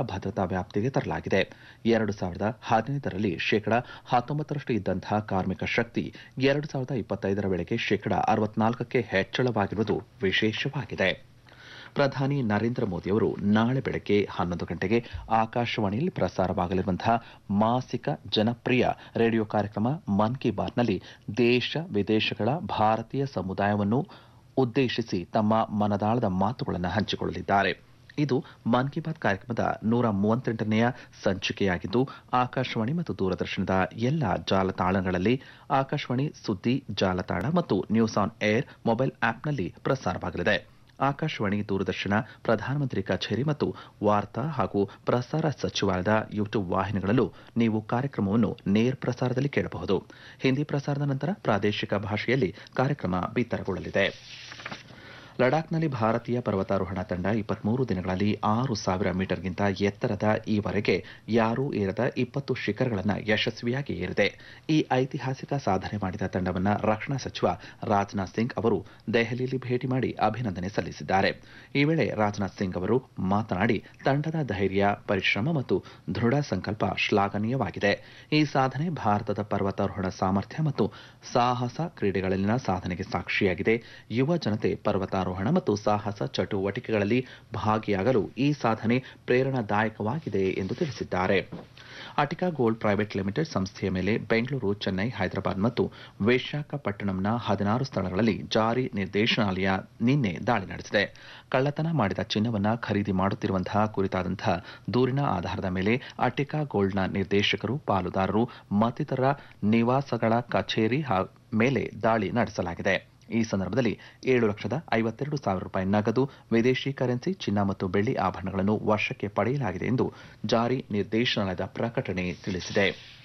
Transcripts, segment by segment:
ಭದ್ರತಾ ವ್ಯಾಪ್ತಿಗೆ ತರಲಾಗಿದೆ ಎರಡು ಸಾವಿರದ ಹದಿನೈದರಲ್ಲಿ ಶೇಕಡಾ ಹತ್ತೊಂಬತ್ತರಷ್ಟು ಇದ್ದಂತಹ ಕಾರ್ಮಿಕ ಶಕ್ತಿ ಎರಡು ಸಾವಿರದ ಇಪ್ಪತ್ತೈದರ ವೇಳೆಗೆ ಶೇಕಡಾ ಅರವತ್ನಾಲ್ಕಕ್ಕೆ ಹೆಚ್ಚಳವಾಗಿರುವುದು ವಿಶೇಷವಾಗಿದೆ ಪ್ರಧಾನಿ ನರೇಂದ್ರ ಮೋದಿಯವರು ನಾಳೆ ಬೆಳಗ್ಗೆ ಹನ್ನೊಂದು ಗಂಟೆಗೆ ಆಕಾಶವಾಣಿಯಲ್ಲಿ ಪ್ರಸಾರವಾಗಲಿರುವಂತಹ ಮಾಸಿಕ ಜನಪ್ರಿಯ ರೇಡಿಯೋ ಕಾರ್ಯಕ್ರಮ ಮನ್ ಕಿ ಬಾತ್ನಲ್ಲಿ ದೇಶ ವಿದೇಶಗಳ ಭಾರತೀಯ ಸಮುದಾಯವನ್ನು ಉದ್ದೇಶಿಸಿ ತಮ್ಮ ಮನದಾಳದ ಮಾತುಗಳನ್ನು ಹಂಚಿಕೊಳ್ಳಲಿದ್ದಾರೆ ಇದು ಮನ್ ಕಿ ಬಾತ್ ಕಾರ್ಯಕ್ರಮದ ನೂರ ಮೂವತ್ತೆಂಟನೆಯ ಸಂಚಿಕೆಯಾಗಿದ್ದು ಆಕಾಶವಾಣಿ ಮತ್ತು ದೂರದರ್ಶನದ ಎಲ್ಲ ಜಾಲತಾಣಗಳಲ್ಲಿ ಆಕಾಶವಾಣಿ ಸುದ್ದಿ ಜಾಲತಾಣ ಮತ್ತು ನ್ಯೂಸ್ ಆನ್ ಏರ್ ಮೊಬೈಲ್ ಆಪ್ನಲ್ಲಿ ಪ್ರಸಾರವಾಗಲಿದೆ ಆಕಾಶವಾಣಿ ದೂರದರ್ಶನ ಪ್ರಧಾನಮಂತ್ರಿ ಕಚೇರಿ ಮತ್ತು ವಾರ್ತಾ ಹಾಗೂ ಪ್ರಸಾರ ಸಚಿವಾಲಯದ ಯೂಟ್ಯೂಬ್ ವಾಹಿನಿಗಳಲ್ಲೂ ನೀವು ಕಾರ್ಯಕ್ರಮವನ್ನು ನೇರ ಪ್ರಸಾರದಲ್ಲಿ ಕೇಳಬಹುದು ಹಿಂದಿ ಪ್ರಸಾರದ ನಂತರ ಪ್ರಾದೇಶಿಕ ಭಾಷೆಯಲ್ಲಿ ಕಾರ್ಯಕ್ರಮ ಬಿತ್ತರಗೊಳ್ಳಲಿದೆ ಲಡಾಖ್ನಲ್ಲಿ ಭಾರತೀಯ ಪರ್ವತಾರೋಹಣ ತಂಡ ಇಪ್ಪತ್ಮೂರು ದಿನಗಳಲ್ಲಿ ಆರು ಸಾವಿರ ಮೀಟರ್ಗಿಂತ ಎತ್ತರದ ಈವರೆಗೆ ಯಾರೂ ಏರದ ಇಪ್ಪತ್ತು ಶಿಖರಗಳನ್ನು ಯಶಸ್ವಿಯಾಗಿ ಏರಿದೆ ಈ ಐತಿಹಾಸಿಕ ಸಾಧನೆ ಮಾಡಿದ ತಂಡವನ್ನು ರಕ್ಷಣಾ ಸಚಿವ ರಾಜನಾಥ್ ಸಿಂಗ್ ಅವರು ದೆಹಲಿಯಲ್ಲಿ ಭೇಟಿ ಮಾಡಿ ಅಭಿನಂದನೆ ಸಲ್ಲಿಸಿದ್ದಾರೆ ಈ ವೇಳೆ ರಾಜನಾಥ್ ಸಿಂಗ್ ಅವರು ಮಾತನಾಡಿ ತಂಡದ ಧೈರ್ಯ ಪರಿಶ್ರಮ ಮತ್ತು ದೃಢ ಸಂಕಲ್ಪ ಶ್ಲಾಘನೀಯವಾಗಿದೆ ಈ ಸಾಧನೆ ಭಾರತದ ಪರ್ವತಾರೋಹಣ ಸಾಮರ್ಥ್ಯ ಮತ್ತು ಸಾಹಸ ಕ್ರೀಡೆಗಳಲ್ಲಿನ ಸಾಧನೆಗೆ ಸಾಕ್ಷಿಯಾಗಿದೆ ಯುವ ಜನತೆ ಪರ್ವತಾರೋಹಣ ಮತ್ತು ಸಾಹಸ ಚಟುವಟಿಕೆಗಳಲ್ಲಿ ಭಾಗಿಯಾಗಲು ಈ ಸಾಧನೆ ಪ್ರೇರಣಾದಾಯಕವಾಗಿದೆ ಎಂದು ತಿಳಿಸಿದ್ದಾರೆ ಅಟಿಕಾ ಗೋಲ್ಡ್ ಪ್ರೈವೇಟ್ ಲಿಮಿಟೆಡ್ ಸಂಸ್ಥೆಯ ಮೇಲೆ ಬೆಂಗಳೂರು ಚೆನ್ನೈ ಹೈದರಾಬಾದ್ ಮತ್ತು ವಿಶಾಖಪಟ್ಟಣಂನ ಹದಿನಾರು ಸ್ಥಳಗಳಲ್ಲಿ ಜಾರಿ ನಿರ್ದೇಶನಾಲಯ ನಿನ್ನೆ ದಾಳಿ ನಡೆಸಿದೆ ಕಳ್ಳತನ ಮಾಡಿದ ಚಿನ್ನವನ್ನು ಖರೀದಿ ಮಾಡುತ್ತಿರುವಂತಹ ಕುರಿತಾದಂತಹ ದೂರಿನ ಆಧಾರದ ಮೇಲೆ ಅಟಿಕಾ ಗೋಲ್ಡ್ನ ನಿರ್ದೇಶಕರು ಪಾಲುದಾರರು ಮತ್ತಿತರ ನಿವಾಸಗಳ ಕಚೇರಿ ಮೇಲೆ ದಾಳಿ ನಡೆಸಲಾಗಿದೆ ಈ ಸಂದರ್ಭದಲ್ಲಿ ಏಳು ಲಕ್ಷದ ಐವತ್ತೆರಡು ಸಾವಿರ ರೂಪಾಯಿ ನಗದು ವಿದೇಶಿ ಕರೆನ್ಸಿ ಚಿನ್ನ ಮತ್ತು ಬೆಳ್ಳಿ ಆಭರಣಗಳನ್ನು ವಶಕ್ಕೆ ಪಡೆಯಲಾಗಿದೆ ಎಂದು ಜಾರಿ ನಿರ್ದೇಶನಾಲಯದ ಪ್ರಕಟಣೆ ತಿಳಿಸಿದೆ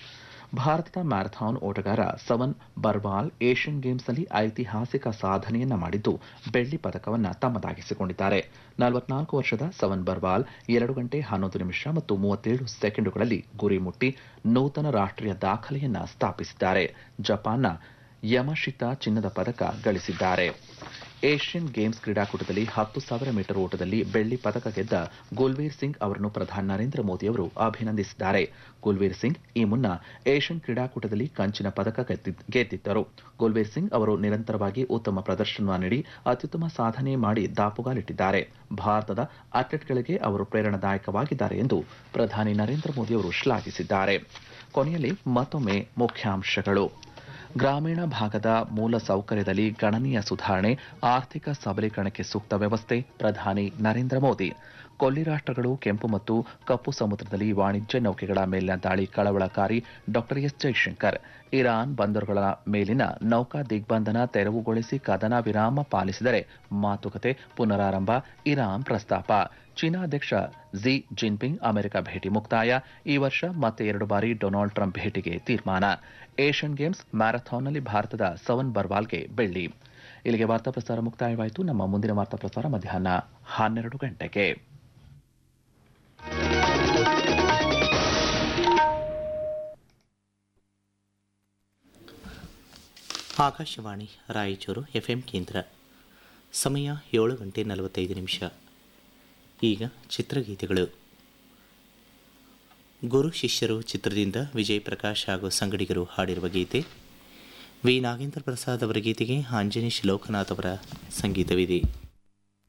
ಭಾರತದ ಮ್ಯಾರಥಾನ್ ಓಟಗಾರ ಸವನ್ ಬರ್ವಾಲ್ ಏಷ್ಯನ್ ಗೇಮ್ಸ್ನಲ್ಲಿ ಐತಿಹಾಸಿಕ ಸಾಧನೆಯನ್ನ ಮಾಡಿದ್ದು ಬೆಳ್ಳಿ ಪದಕವನ್ನು ತಮ್ಮದಾಗಿಸಿಕೊಂಡಿದ್ದಾರೆ ನಲವತ್ನಾಲ್ಕು ವರ್ಷದ ಸವನ್ ಬರ್ವಾಲ್ ಎರಡು ಗಂಟೆ ಹನ್ನೊಂದು ನಿಮಿಷ ಮತ್ತು ಮೂವತ್ತೇಳು ಸೆಕೆಂಡುಗಳಲ್ಲಿ ಗುರಿ ಮುಟ್ಟಿ ನೂತನ ರಾಷ್ಟ್ರೀಯ ದಾಖಲೆಯನ್ನ ಸ್ಥಾಪಿಸಿದ್ದಾರೆ ಜಪಾನ್ನ ಯಮಶಿತಾ ಚಿನ್ನದ ಪದಕ ಗಳಿಸಿದ್ದಾರೆ ಏಷ್ಯನ್ ಗೇಮ್ಸ್ ಕ್ರೀಡಾಕೂಟದಲ್ಲಿ ಹತ್ತು ಸಾವಿರ ಮೀಟರ್ ಓಟದಲ್ಲಿ ಬೆಳ್ಳಿ ಪದಕ ಗೆದ್ದ ಗುಲ್ವೀರ್ ಸಿಂಗ್ ಅವರನ್ನು ಪ್ರಧಾನಿ ನರೇಂದ್ರ ಮೋದಿ ಅವರು ಅಭಿನಂದಿಸಿದ್ದಾರೆ ಗುಲ್ವೀರ್ ಸಿಂಗ್ ಈ ಮುನ್ನ ಏಷ್ಯನ್ ಕ್ರೀಡಾಕೂಟದಲ್ಲಿ ಕಂಚಿನ ಪದಕ ಗೆದ್ದಿದ್ದರು ಗುಲ್ವೀರ್ ಸಿಂಗ್ ಅವರು ನಿರಂತರವಾಗಿ ಉತ್ತಮ ಪ್ರದರ್ಶನ ನೀಡಿ ಅತ್ಯುತ್ತಮ ಸಾಧನೆ ಮಾಡಿ ದಾಪುಗಾಲಿಟ್ಟಿದ್ದಾರೆ ಭಾರತದ ಅಥ್ಲೆಟ್ಗಳಿಗೆ ಅವರು ಪ್ರೇರಣಾದಾಯಕವಾಗಿದ್ದಾರೆ ಎಂದು ಪ್ರಧಾನಿ ನರೇಂದ್ರ ಮೋದಿ ಅವರು ಶ್ಲಾಘಿಸಿದ್ದಾರೆ ಕೊನೆಯಲ್ಲಿ ಮತ್ತೊಮ್ಮೆ ಮುಖ್ಯಾಂಶಗಳು ಗ್ರಾಮೀಣ ಭಾಗದ ಮೂಲ ಸೌಕರ್ಯದಲ್ಲಿ ಗಣನೀಯ ಸುಧಾರಣೆ ಆರ್ಥಿಕ ಸಬಲೀಕರಣಕ್ಕೆ ಸೂಕ್ತ ವ್ಯವಸ್ಥೆ ಪ್ರಧಾನಿ ನರೇಂದ್ರ ಮೋದಿ ಕೊಲ್ಲಿ ರಾಷ್ಟ್ರಗಳು ಕೆಂಪು ಮತ್ತು ಕಪ್ಪು ಸಮುದ್ರದಲ್ಲಿ ವಾಣಿಜ್ಯ ನೌಕೆಗಳ ಮೇಲಿನ ದಾಳಿ ಕಳವಳಕಾರಿ ಡಾ ಎಸ್ ಜೈಶಂಕರ್ ಇರಾನ್ ಬಂದರುಗಳ ಮೇಲಿನ ನೌಕಾ ದಿಗ್ಬಂಧನ ತೆರವುಗೊಳಿಸಿ ಕದನ ವಿರಾಮ ಪಾಲಿಸಿದರೆ ಮಾತುಕತೆ ಪುನರಾರಂಭ ಇರಾನ್ ಪ್ರಸ್ತಾಪ ಚೀನಾ ಅಧ್ಯಕ್ಷ ಝಿ ಜಿನ್ಪಿಂಗ್ ಅಮೆರಿಕ ಭೇಟಿ ಮುಕ್ತಾಯ ಈ ವರ್ಷ ಮತ್ತೆ ಎರಡು ಬಾರಿ ಡೊನಾಲ್ಡ್ ಟ್ರಂಪ್ ಭೇಟಿಗೆ ತೀರ್ಮಾನ ಏಷ್ಯನ್ ಗೇಮ್ಸ್ ಮ್ಯಾರಥಾನ್ನಲ್ಲಿ ಭಾರತದ ಸವನ್ ಬರ್ವಾಲ್ಗೆ ಬೆಳ್ಳಿ ಇಲ್ಲಿಗೆ ವಾರ್ತಾ ಪ್ರಸಾರ ಮುಕ್ತಾಯವಾಯಿತು ನಮ್ಮ ಮುಂದಿನ ವಾರ್ತಾ ಪ್ರಸಾರ ಮಧ್ಯಾಹ್ನ ಹನ್ನೆರಡು ಗಂಟೆಗೆ ಆಕಾಶವಾಣಿ ರಾಯಚೂರು ಎಫ್ಎಂ ಕೇಂದ್ರ ಸಮಯ ಏಳು ಗಂಟೆ ನಲವತ್ತೈದು ನಿಮಿಷ ಈಗ ಚಿತ್ರಗೀತೆಗಳು ಗುರು ಶಿಷ್ಯರು ಚಿತ್ರದಿಂದ ವಿಜಯ್ ಪ್ರಕಾಶ್ ಹಾಗೂ ಸಂಗಡಿಗರು ಹಾಡಿರುವ ಗೀತೆ ವಿ ನಾಗೇಂದ್ರ ಪ್ರಸಾದ್ ಅವರ ಗೀತೆಗೆ ಆಂಜನೇಶ್ ಲೋಕನಾಥ್ ಅವರ ಸಂಗೀತವಿದೆ